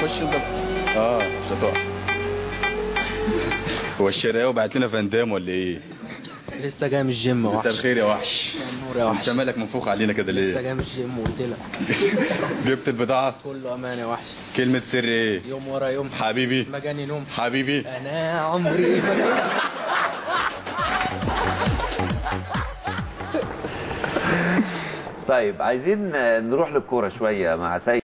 خش انت اه مش هتقع هو الشرقاوي بعت لنا فاندام ولا ايه؟ لسه جاي من الجيم يا مساء وحش الخير يا وحش مساء النور يا وحش انت مالك منفوخ علينا كده لسه ليه؟ جاي من الجيم وقلت لك جبت البضاعة؟ كله امان يا وحش كلمة سر ايه؟ يوم ورا يوم حبيبي ما جاني نوم حبيبي انا عمري ما طيب عايزين نروح للكوره شويه مع سيد